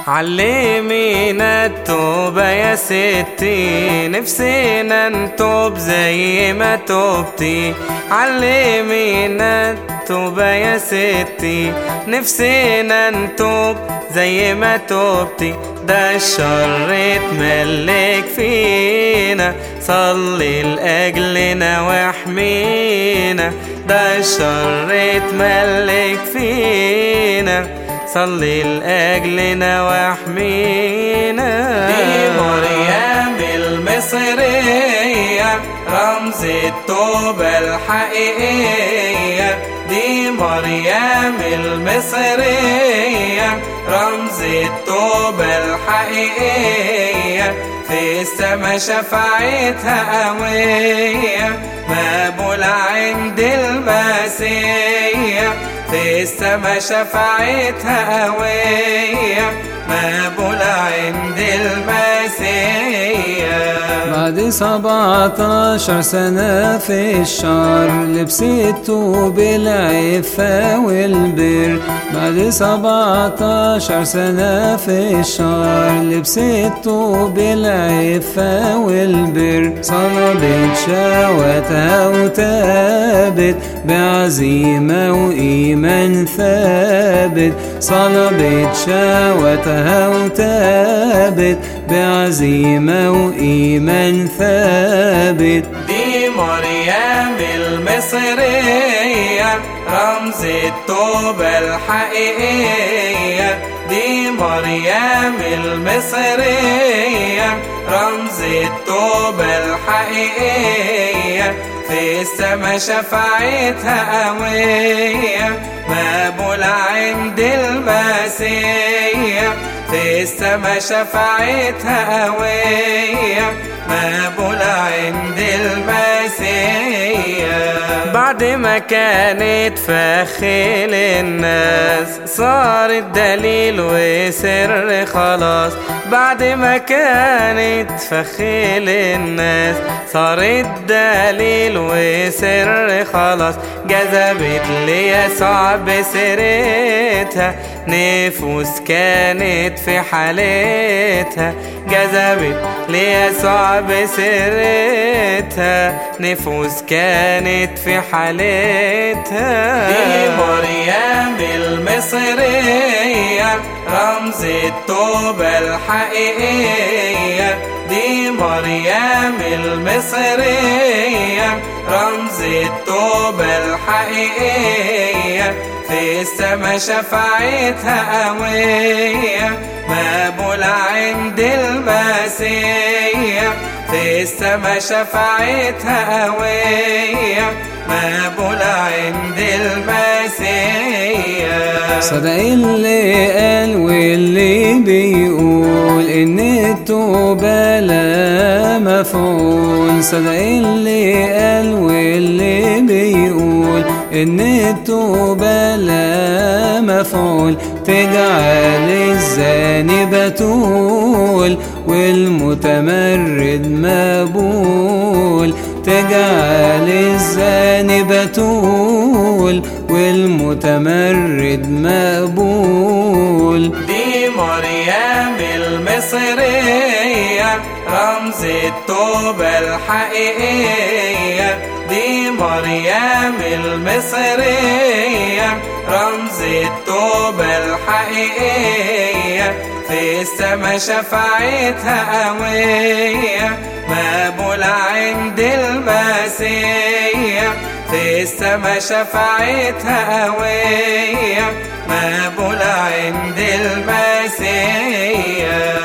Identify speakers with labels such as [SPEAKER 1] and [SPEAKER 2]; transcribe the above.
[SPEAKER 1] علمينا التوبة يا ستي نفسنا نتوب زي ما توبتي علمينا التوبة يا ستي نفسنا نتوب زي ما توبتي ده الشر اتملك فينا صلي لأجلنا واحمينا ده الشر اتملك فينا صلي لأجلنا واحمينا
[SPEAKER 2] دي مريم المصرية رمز التوبة الحقيقية دي مريم المصرية رمز التوبة الحقيقية في السما شفاعتها قوية مقبولة عند المسيح في السما شفاعتها قوية مقبولة عند المسيح
[SPEAKER 3] بعد سبعتاشر سنة في الشهر لبسته بالعفة والبر بعد سبعتاشر سنة في الشهر لبسته بالعفة والبر صلبت شهوتها وتابت بعزيمة وإيمان ثابت صلبت شهوتها وتابت بعزيمة وإيمان ثابت
[SPEAKER 2] دي مريم المصرية رمز التوبة الحقيقية دي مريم المصرية رمز التوبة الحقيقية في السما شفاعتها قوية مقبولة عند المسيح في السما شفاعتها قوية مقبولة عند المسيح
[SPEAKER 1] بعد ما كانت فخيل الناس صارت دليل وسر خلاص بعد ما كانت فخيل الناس صارت دليل وسر خلاص جذبت ليسوع بسيرتها نفوس كانت في حالتها جذبت ليسوع بسيرتها نفوس كانت في حالتها
[SPEAKER 2] دي مريم المصرية رمز التوبة الحقيقية دي مريم المصرية رمز التوبة الحقيقية في السما شفاعتها قوية مقبولة عند المسيح في السما شفاعتها قوية مقبولة عند المسيح
[SPEAKER 3] صدق اللي قال واللي بيقول ان التوبة لا مفعول صدق اللي قال واللي بيقول ان التوبة لا مفعول تجعل الزاني بتول والمتمرد مقبول تجعل الزاني بتول والمتمرد مقبول
[SPEAKER 2] دي مريم المصرية رمز التوبة الحقيقية دي مريم المصرية رمز التوبة الحقيقية في السما شفاعتها قوية مقبولة عند المسيح في السما شفاعتها قوية مقبولة عند المسيح